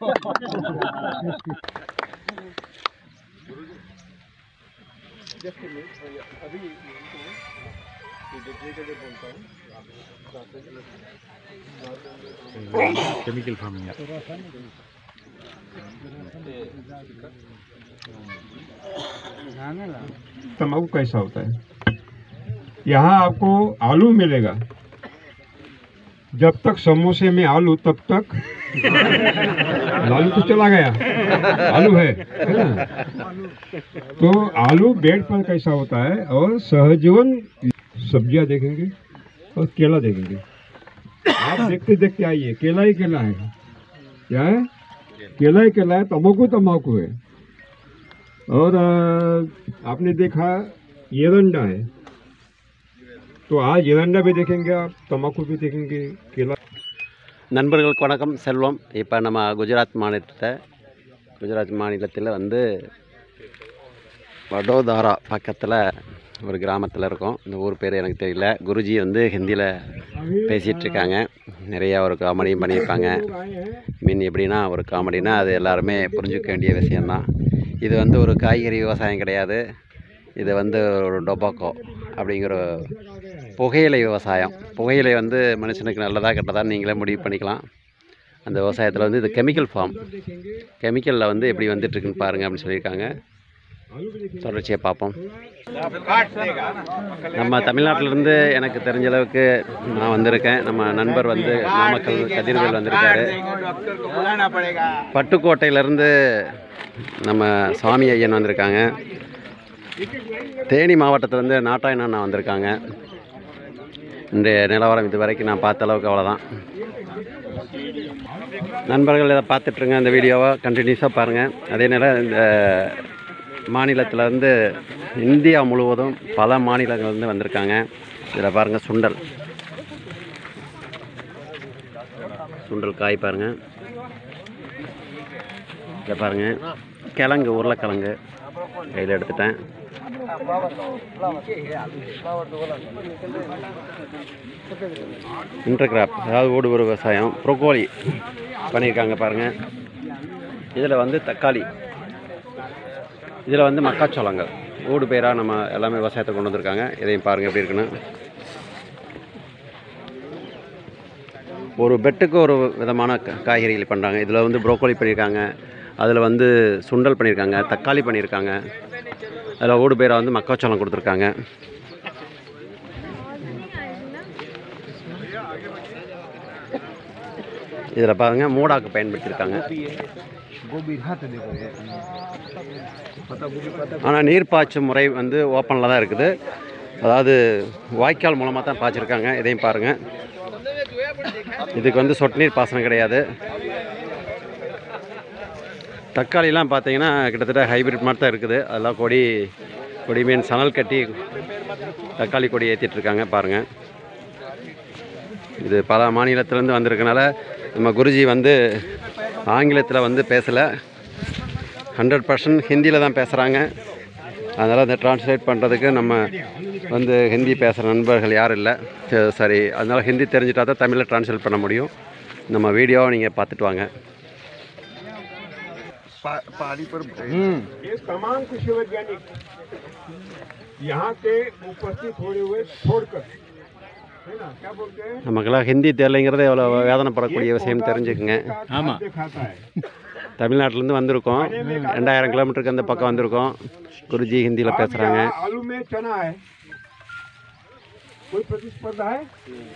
chemical farming तम्बाकू कैसा होता है यहाँ आपको आलू मिलेगा जब तक समोसे में आलू तब तक लालू तो चला गया आलू है है ना तो आलू बेड पर कैसा होता है और सहजीवन सब्जियां देखेंगे और केला देखेंगे आप देखते देखते आइए केला ही केला है क्या है केला ही केला है तम्बाकू तम्बाकू है और अ, आपने देखा एरंडा है तो आज एरंडा भी देखेंगे आप तम्बाकू भी देखेंगे केला நண்பர்களுக்கு வணக்கம் செல்வம் இப்போ நம்ம குஜராத் மாநிலத்தை குஜராத் மாநிலத்தில் வந்து வடோதாரா பக்கத்தில் ஒரு கிராமத்தில் இருக்கோம் இந்த ஊர் பேர் எனக்கு தெரியல குருஜி வந்து ஹிந்தியில் பேசிகிட்டு இருக்காங்க நிறையா ஒரு காமெடியும் பண்ணியிருப்பாங்க மீன் எப்படின்னா ஒரு காமெடினா அது எல்லாருமே புரிஞ்சுக்க வேண்டிய விஷயந்தான் இது வந்து ஒரு காய்கறி விவசாயம் கிடையாது இது வந்து ஒரு டொபாக்கோ அப்படிங்கிற புகையிலை விவசாயம் புகையிலை வந்து மனுஷனுக்கு நல்லதா கெட்டதா நீங்களே முடிவு பண்ணிக்கலாம் அந்த விவசாயத்தில் வந்து இது கெமிக்கல் ஃபார்ம் கெமிக்கலில் வந்து எப்படி வந்துட்டுருக்குன்னு பாருங்கள் அப்படின்னு சொல்லியிருக்காங்க தொடர்ச்சியை பார்ப்போம் நம்ம தமிழ்நாட்டிலேருந்து எனக்கு தெரிஞ்ச அளவுக்கு நான் வந்திருக்கேன் நம்ம நண்பர் வந்து நாமக்கல் கதிர்வேல் வந்திருக்காரு பட்டுக்கோட்டையிலேருந்து நம்ம சுவாமி ஐயன் வந்திருக்காங்க தேனி மாவட்டத்திலேருந்து நாட்டாயன் அண்ணா வந்திருக்காங்க இன்றைய நிலவரம் இது வரைக்கும் நான் பார்த்த அளவுக்கு அவ்வளோதான் நண்பர்கள் இதை பார்த்துட்ருங்க இந்த வீடியோவை கண்டினியூஸாக பாருங்கள் அதே நேரம் இந்த மாநிலத்தில் வந்து இந்தியா முழுவதும் பல மாநிலங்கள்லேருந்து வந்திருக்காங்க இதில் பாருங்கள் சுண்டல் சுண்டல் காய் பாருங்கள் இதை பாருங்கள் கிழங்கு உருளைக்கிழங்கு கையில் எடுத்துட்டேன் இன்டர்கிராப் அதாவது ஓடு ஒரு விவசாயம் ப்ரொக்கோலி பண்ணியிருக்காங்க பாருங்கள் இதில் வந்து தக்காளி இதில் வந்து மக்காச்சோளங்கள் ஊடு பயிராக நம்ம எல்லாமே விவசாயத்தை கொண்டு வந்திருக்காங்க இதையும் பாருங்கள் எப்படி இருக்குன்னு ஒரு பெட்டுக்கு ஒரு விதமான கா- காய்கறிகள் பண்ணுறாங்க இதில் வந்து ப்ரோக்கோலி பண்ணியிருக்காங்க அதில் வந்து சுண்டல் பண்ணியிருக்காங்க தக்காளி பண்ணியிருக்காங்க அதில் ஊடு பயிராக வந்து மக்காச்சோளம் கொடுத்துருக்காங்க இதில் பாருங்கள் மூடாக்கு பயன்படுத்தியிருக்காங்க ஆனால் நீர் பாய்ச்சும் முறை வந்து ஓப்பனில் தான் இருக்குது அதாவது வாய்க்கால் மூலமாக தான் பாய்ச்சிருக்காங்க இதையும் பாருங்கள் இதுக்கு வந்து சொட்டு நீர் பாசனம் கிடையாது தக்காளிலாம் பார்த்தீங்கன்னா கிட்டத்தட்ட ஹைபிரிட் மாதிரி தான் இருக்குது அதெல்லாம் கொடி கொடி மீன் சணல் கட்டி தக்காளி கொடி ஏற்றிட்டு இருக்காங்க பாருங்கள் இது பல மாநிலத்திலேருந்து வந்திருக்கனால நம்ம குருஜி வந்து ஆங்கிலத்தில் வந்து பேசலை ஹண்ட்ரட் பர்சன்ட் ஹிந்தியில் தான் பேசுகிறாங்க அதனால் அதை ட்ரான்ஸ்லேட் பண்ணுறதுக்கு நம்ம வந்து ஹிந்தி பேசுகிற நண்பர்கள் யாரும் இல்லை சரி, சரி அதனால் ஹிந்தி தெரிஞ்சிட்டா தான் தமிழில் ட்ரான்ஸ்லேட் பண்ண முடியும் நம்ம வீடியோவை நீங்கள் பார்த்துட்டு வாங்க ये तमाम कृषि वैज्ञानिक यहाँ के उपस्थित हुए हुए छोड़कर है ना क्या बोलते हैं நமக்கெல்லாம் ஹிந்தி தெரியலைங்கிறது எவ்வளோ வேதனைப்படக்கூடிய விஷயம் தெரிஞ்சுக்குங்க आमा दिखाता है தமிழ்நாட்டிலேருந்து வந்திருக்கோம் ரெண்டாயிரம் கிலோமீட்டருக்கு அந்த பக்கம் வந்திருக்கோம் குருஜி ஹிந்தியில் अब பேசுகிறாங்க यहाँ आलू में चना है कोई प्रतिस्पर्धा है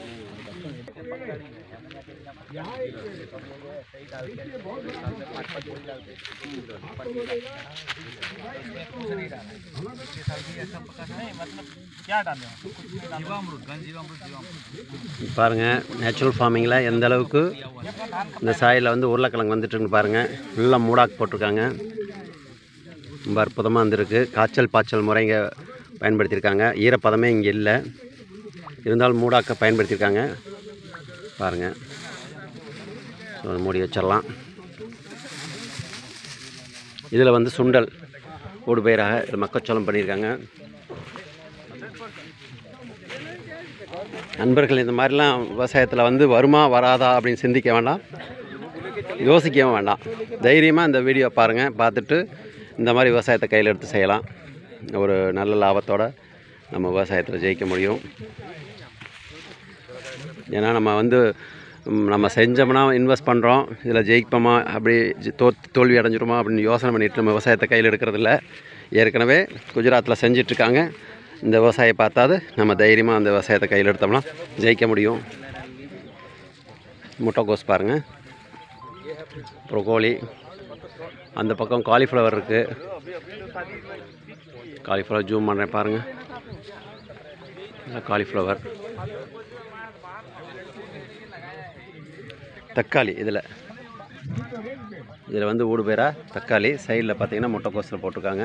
பாருங்கள் நேச்சுரல் ஃபார்மிங்கில் எந்த அளவுக்கு இந்த சாயில் வந்து உருளைக்கிழங்கு வந்துட்டுருக்குன்னு பாருங்கள் நல்லா மூடாக்கு போட்டிருக்காங்க ரொம்ப அற்புதமாக வந்திருக்கு காய்ச்சல் பாய்ச்சல் முறைங்க பயன்படுத்தியிருக்காங்க ஈரப்பதமே இங்கே இல்லை இருந்தாலும் மூடாக்க பயன்படுத்தியிருக்காங்க பாருங்கள் ஸோ மூடி வச்சிடலாம் இதில் வந்து சுண்டல் ஊடு பயிராக இதில் மக்காச்சோளம் பண்ணியிருக்காங்க நண்பர்கள் இந்த மாதிரிலாம் விவசாயத்தில் வந்து வருமா வராதா அப்படின்னு சிந்திக்க வேண்டாம் யோசிக்கவும் வேண்டாம் தைரியமாக இந்த வீடியோ பாருங்கள் பார்த்துட்டு இந்த மாதிரி விவசாயத்தை கையில் எடுத்து செய்யலாம் ஒரு நல்ல லாபத்தோட நம்ம விவசாயத்தில் ஜெயிக்க முடியும் ஏன்னா நம்ம வந்து ம், நம்ம செஞ்சோம்னா இன்வெஸ்ட் பண்ணுறோம் இதில் ஜெயிப்போமா அப்படி ஜி- தோ தோல்வி அடைஞ்சிருமா அப்படின்னு யோசனை பண்ணிட்டு நம்ம விவசாயத்தை கையில் எடுக்கிறதில்ல ஏற்கனவே குஜராத்தில் செஞ்சிட்ருக்காங்க இந்த விவசாயம் பார்த்தாது நம்ம தைரியமாக அந்த விவசாயத்தை கையில் எடுத்தோம்னா ஜெயிக்க முடியும் முட்டைக்கோஸ் பாருங்கள் ப்ரொகோலி அந்த பக்கம் காலிஃப்ளவர் இருக்குது காலிஃப்ளவர் ஜூம் பண்ணுறேன் பாருங்கள் காலிஃப்ளவர் தக்காளி இதில் இதில் வந்து ஊடு பேரா தக்காளி சைடில் பார்த்தீங்கன்னா முட்டைக்கோஸில் போட்டிருக்காங்க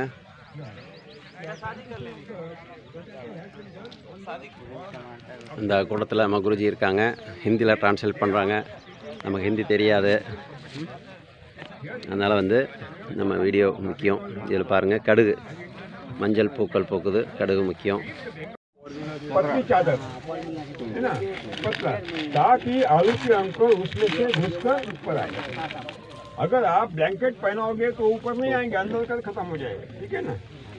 இந்த கூடத்தில் நம்ம குருஜி இருக்காங்க ஹிந்தியில் ட்ரான்ஸ்லேட் பண்ணுறாங்க நமக்கு ஹிந்தி தெரியாது அதனால் வந்து நம்ம வீடியோ முக்கியம் இதில் பாருங்கள் கடுகு மஞ்சள் பூக்கள் பூக்குது கடுகு முக்கியம் पतली चादर है ना पतला ताकि आलू के अंकुर उसमें से घुसकर ऊपर आए अगर आप ब्लैंकेट पहनाओगे तो ऊपर नहीं आएंगे अंदर कर खत्म हो जाएगा ठीक है ना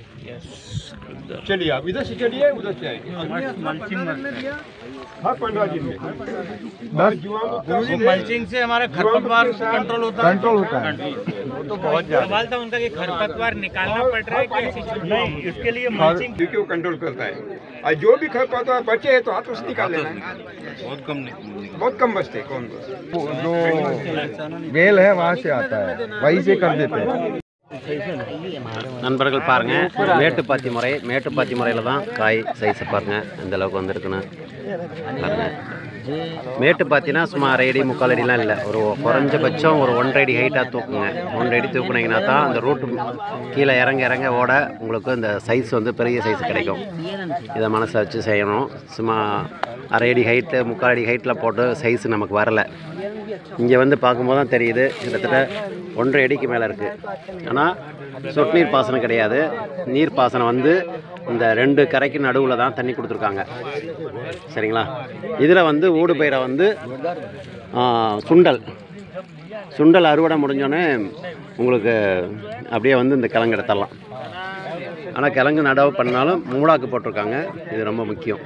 चलिए आप इधर से चलिए उधर से आएंगे हाँ पंद्रह दिन में दस जुआ मल्चिंग से हमारा खरपतवार कंट्रोल होता है कंट्रोल होता है तो बहुत सवाल था उनका कि खरपतवार निकालना पड़ रहा है कैसी नहीं इसके लिए मल्चिंग क्यों कंट्रोल करता है और जो भी खरपतवार बचे है तो हाथों से निकाल लेना है बहुत कम बहुत कम बचते हैं, कौन जो बेल है वहाँ से आता है वहीं से कर देते हैं நண்பர்கள் பாருங்கள் மேட்டுப்பாத்தி முறை மேட்டுப்பாத்தி முறையில் தான் காய் சைஸை பாருங்கள் எந்த அளவுக்கு வந்திருக்குன்னு பாருங்கள் மேட்டுப்பாத்தினா சும்மா அரை அடி முக்கால் அடிலாம் இல்லை ஒரு குறைஞ்சபட்சம் ஒரு ஒன்றரை அடி ஹைட்டாக தூக்குங்க ஒன்றரை அடி தூக்குனீங்கன்னா தான் அந்த ரூட்டு கீழே இறங்க இறங்க ஓட உங்களுக்கு இந்த சைஸ் வந்து பெரிய சைஸ் கிடைக்கும் இதை மனசில் வச்சு செய்யணும் சும்மா அரை அடி ஹைட்டு முக்கால் அடி ஹைட்டில் போட்டு சைஸ் நமக்கு வரலை இங்கே வந்து பார்க்கும்போது தான் தெரியுது கிட்டத்தட்ட ஒன்றரை அடிக்கு மேலே இருக்குது ஆனால் சொட்டு நீர் பாசனம் கிடையாது நீர் பாசனம் வந்து இந்த ரெண்டு கரைக்கு நடுவில் தான் தண்ணி கொடுத்துருக்காங்க சரிங்களா இதில் வந்து ஊடு பயிரை வந்து ஆ, சுண்டல் சுண்டல் அறுவடை முடிஞ்சோடனே உங்களுக்கு அப்படியே வந்து இந்த கிழங்கு எடுத்துடலாம் ஆனால் கிழங்கு நடவு பண்ணாலும் மூடாக்கு போட்டிருக்காங்க இது ரொம்ப முக்கியம்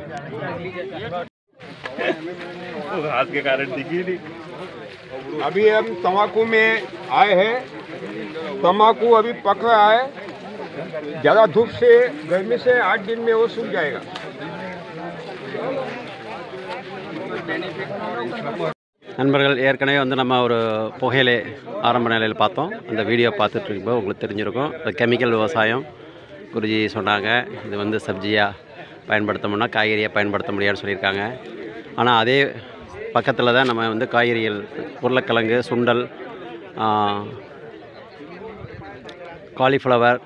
अभी हम तम्बाकू में आए हैं तम्बाकू अभी पक रहा है ज़्यादा धूप से गर्मी से आठ दिन में वो सूख जाएगा நண்பர்கள் ஏற்கனவே வந்து நம்ம ஒரு புகையிலை ஆரம்ப நிலையில் பார்த்தோம் அந்த வீடியோ பார்த்துட்டு இருக்கும்போது உங்களுக்கு தெரிஞ்சிருக்கும் இந்த கெமிக்கல் விவசாயம் குருஜி சொன்னாங்க இது வந்து சப்ஜியாக பயன்படுத்தணும்னா காய்கறியாக பயன்படுத்த முடியாதுன்னு சொல்லியிருக்காங்க ஆனால் அதே பக்கத்தில் தான் நம்ம வந்து காய்கறிகள் உருளைக்கிழங்கு சுண்டல் காலிஃப்ளவர்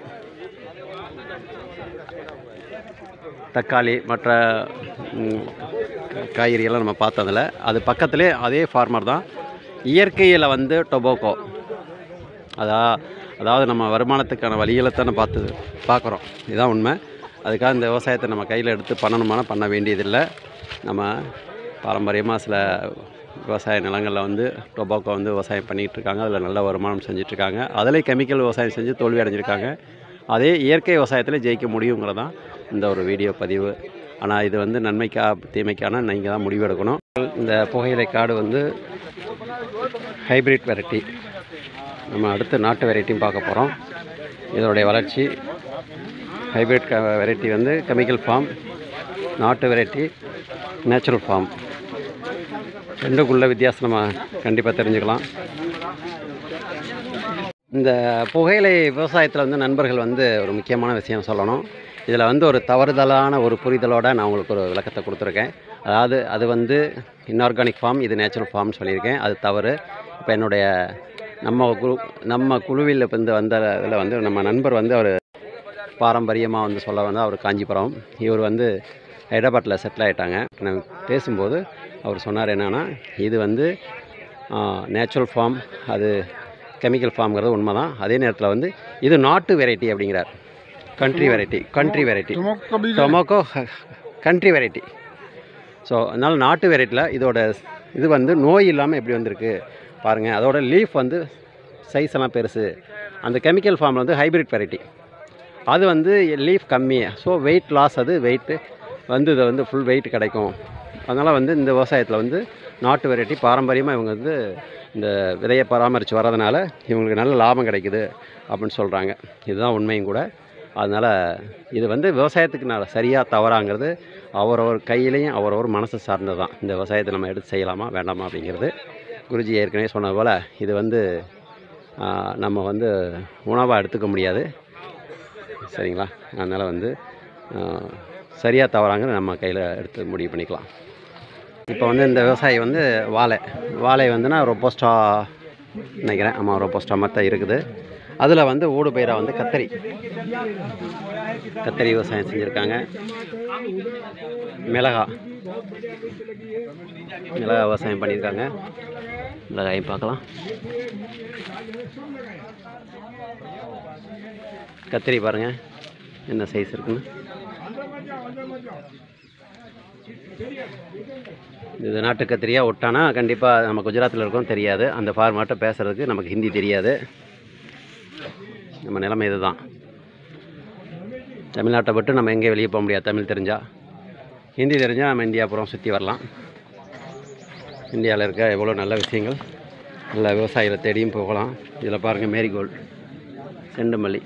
தக்காளி மற்ற ம், காய்கறியெல்லாம் நம்ம பார்த்ததில் அது பக்கத்திலே அதே ஃபார்மர் தான் இயற்கையில் வந்து டொபோக்கோ அதா அதாவது நம்ம வருமானத்துக்கான வழிகளை தானே பார்த்து பார்க்குறோம் இதுதான் உண்மை அதுக்காக இந்த விவசாயத்தை நம்ம கையில் எடுத்து பண்ணணுமானா பண்ண வேண்டியதில்லை நம்ம பாரம்பரியமாக சில விவசாய நிலங்களில் வந்து டொபாக்கோ வந்து விவசாயம் பண்ணிகிட்டு இருக்காங்க அதில் நல்ல வருமானம் செஞ்சிட்ருக்காங்க அதிலே கெமிக்கல் விவசாயம் செஞ்சு தோல்வி அடைஞ்சிருக்காங்க அதே இயற்கை விவசாயத்தில் ஜெயிக்க முடியுங்கிறதான் இந்த ஒரு வீடியோ பதிவு ஆனால் இது வந்து நன்மைக்கா தீமைக்கான நீங்கள் தான் முடிவெடுக்கணும் இந்த புகையிலை காடு வந்து ஹைபிரிட் வெரைட்டி நம்ம அடுத்து நாட்டு வெரைட்டியும் பார்க்க போகிறோம் இதனுடைய வளர்ச்சி ஹைபிரிட் க வெரைட்டி வந்து கெமிக்கல் ஃபார்ம் நாட்டு வெரைட்டி நேச்சுரல் ஃபார்ம் ரெண்டுக்குள்ள வித்தியாசம் நம்ம கண்டிப்பாக தெரிஞ்சுக்கலாம் இந்த புகையிலை விவசாயத்தில் வந்து நண்பர்கள் வந்து ஒரு முக்கியமான விஷயம் சொல்லணும் இதில் வந்து ஒரு தவறுதலான ஒரு புரிதலோட நான் உங்களுக்கு ஒரு விளக்கத்தை கொடுத்துருக்கேன் அதாவது அது வந்து இன்ஆர்கானிக் ஃபார்ம் இது நேச்சுரல் ஃபார்ம்னு சொல்லியிருக்கேன் அது தவறு இப்போ என்னுடைய நம்ம குழு நம்ம குழுவில் வந்து வந்த இதில் வந்து நம்ம நண்பர் வந்து அவர் பாரம்பரியமாக வந்து சொல்ல வந்து அவர் காஞ்சிபுரம் இவர் வந்து ஹைதராபாத்தில் செட்டில் ஆகிட்டாங்க நான் பேசும்போது அவர் சொன்னார் என்னென்னா இது வந்து நேச்சுரல் ஃபார்ம் அது கெமிக்கல் ஃபார்ம்ங்கிறது உண்மை தான் அதே நேரத்தில் வந்து இது நாட்டு வெரைட்டி அப்படிங்கிறார் country variety country variety tomato country variety so அதனால் நாட்டு வெரைட்டியில் இதோட இது வந்து நோய் இல்லாமல் எப்படி வந்திருக்கு பாருங்கள் அதோட லீஃப் வந்து சைஸ் எல்லாம் பெருசு அந்த கெமிக்கல் ஃபார்மில் வந்து ஹைபிரிட் வெரைட்டி அது வந்து லீஃப் கம்மி ஸோ வெயிட் லாஸ் அது வெயிட்டு வந்து இதை வந்து ஃபுல் வெயிட் கிடைக்கும் அதனால் வந்து இந்த விவசாயத்தில் வந்து நாட்டு வெரைட்டி பாரம்பரியமாக இவங்க வந்து இந்த விதையை பராமரித்து வர்றதுனால இவங்களுக்கு நல்ல லாபம் கிடைக்குது அப்படின்னு சொல்கிறாங்க இதுதான் உண்மையும் கூட அதனால் இது வந்து விவசாயத்துக்கு நான் சரியாக தவறாங்கிறது அவரவர் கையிலையும் அவரவர் மனசு சார்ந்தது தான் இந்த விவசாயத்தை நம்ம எடுத்து செய்யலாமா வேண்டாமா அப்படிங்கிறது குருஜி ஏற்கனவே சொன்னது போல் இது வந்து ஆ, நம்ம வந்து உணவாக எடுத்துக்க முடியாது சரிங்களா அதனால் வந்து சரியாக தவறாங்கிறது நம்ம கையில் எடுத்து முடிவு பண்ணிக்கலாம் இப்போ வந்து இந்த விவசாயி வந்து வாழை வாழை வந்துன்னா ரொப்போஸ்டா நினைக்கிறேன் ஆமாம் ரொப்போஸ்டா மாதிரி தான் இருக்குது அதில் வந்து ஊடு பயிராக வந்து கத்தரி கத்தரி விவசாயம் செஞ்சுருக்காங்க மிளகா மிளகா விவசாயம் பண்ணியிருக்காங்க மிளகாயும் பார்க்கலாம் கத்திரி பாருங்கள் என்ன சைஸ் இருக்குன்னு இது நாட்டு கத்திரியாக விட்டானா கண்டிப்பாக நம்ம குஜராத்தில் இருக்கோம் தெரியாது அந்த ஃபார்மாட்டை பேசுகிறதுக்கு நமக்கு ஹிந்தி தெரியாது நம்ம நிலைமை இதுதான் தமிழ்நாட்டை விட்டு நம்ம எங்கேயும் வெளியே போக முடியாது தமிழ் தெரிஞ்சால் ஹிந்தி தெரிஞ்சால் நம்ம இந்தியா புறம் சுற்றி வரலாம் இந்தியாவில் இருக்க எவ்வளோ நல்ல விஷயங்கள் நல்ல விவசாயிகளை தேடியும் போகலாம் இதில் பாருங்கள் மேரிகோல்டு செண்டுமல்லி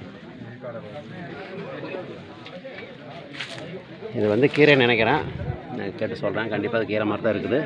இது வந்து கீரை நினைக்கிறேன் நான் கேட்டு சொல்கிறேன் கண்டிப்பாக அது கீரை மாதிரி தான் இருக்குது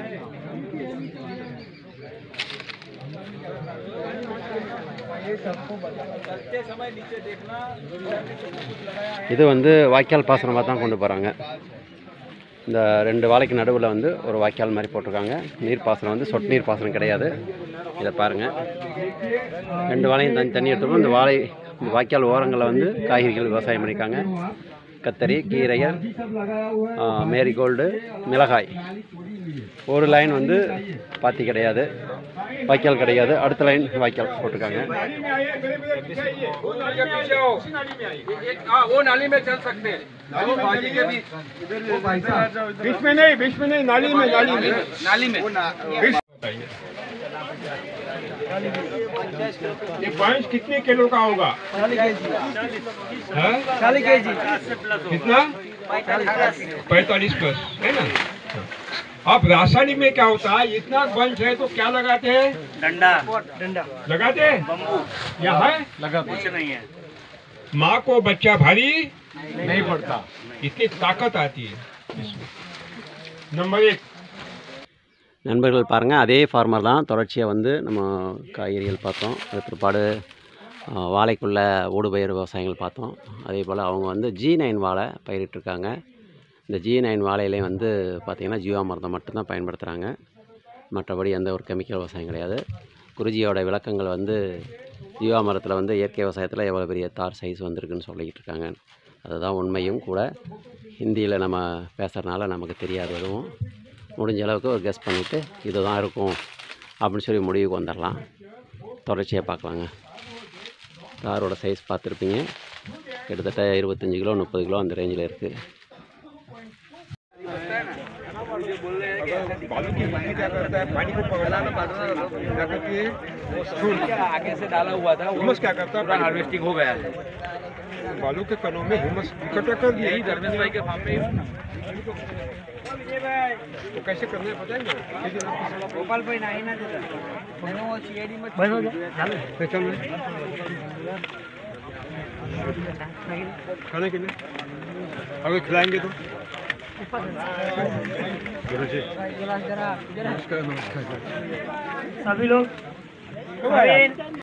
இது வந்து வாய்க்கால் பாசனமாக தான் கொண்டு போகிறாங்க இந்த ரெண்டு வாழைக்கு நடுவில் வந்து ஒரு வாய்க்கால் மாதிரி போட்டிருக்காங்க நீர் பாசனம் வந்து சொட்டு நீர் பாசனம் கிடையாது இதை பாருங்கள் ரெண்டு வாழையும் தண்ணி தண்ணி எடுத்துக்கணும் இந்த வாழை இந்த வாய்க்கால் ஓரங்களில் வந்து காய்கறிகள் விவசாயம் பண்ணியிருக்காங்க கத்தரி கீரைகள் ஆ, மேரிகோல்டு மிளகாய் ஒரு லைன் வந்து பாத்தி கிடையாது வாய்க்கால் கிடையாது அடுத்த லைன் வாய்க்கால் போட்டிருக்காங்க बीच में नहीं बीच में नहीं नाली में नाली में नाली में ये भैंस कितने किलो का होगा चालीस के जी कितना पैतालीस प्लस है ना अब रासायनिक में क्या होता है इतना वंश है तो क्या लगाते हैं डंडा डंडा लगाते हैं बम्बू या है कुछ नहीं है माँ को बच्चा भारी नहीं पड़ता इतनी ताकत आती है इसमें नंबर एक நண்பர்கள் பாருங்கள் அதே ஃபார்மர் தான் தொடர்ச்சியாக வந்து நம்ம காய்கறிகள் பார்த்தோம் அது பிற்பாடு ஆ, வாழைக்குள்ள ஊடுபயிர் விவசாயங்கள் பார்த்தோம் அதே போல் அவங்க வந்து ஜி நைன் வாழை பயிரிட்டிருக்காங்க இந்த ஜி நைன் வாழையிலையும் வந்து பார்த்திங்கன்னா ஜீவாமிர்தம் மட்டும்தான் பயன்படுத்துகிறாங்க மற்றபடி எந்த ஒரு கெமிக்கல் விவசாயம் கிடையாது குருஜியோட விளக்கங்கள் வந்து ஜீவாமரத்தில் வந்து இயற்கை விவசாயத்தில் எவ்வளோ பெரிய தார் சைஸ் வந்திருக்குன்னு சொல்லிக்கிட்டு இருக்காங்க அதுதான் உண்மையும் கூட ஹிந்தியில் நம்ம பேசுகிறனால நமக்கு தெரியாது எதுவும் முடிஞ்ச அளவுக்கு ஒரு கெஸ் பண்ணிவிட்டு இதுதான் இருக்கும் அப்படின்னு சொல்லி முடிவுக்கு வந்துடலாம் தொடர்ச்சியாக பார்க்கலாங்க தாரோட சைஸ் பார்த்துருப்பீங்க கிட்டத்தட்ட இருபத்தஞ்சி கிலோ முப்பது கிலோ அந்த ரேஞ்சில் இருக்குது बालू की मिट्टी क्या करता है पानी को पकड़ना क्या करती है आगे से डाला हुआ था हुमस क्या करता है पूरा हार्वेस्टिंग हो गया है बालू के कणों में हुमस इकट्ठा कर दिया यही धर्मेंद्र भाई के फार्म में तो कैसे करना है पता है ना लेकिन आप गोपाल भाई नहीं ना मैंने वो सीआईडी में बंद हो गया किसी- चल रहे खाने के लिए अगर खिलाएंगे तो गुरुजी नमस्कार नमस्कार सभी लोग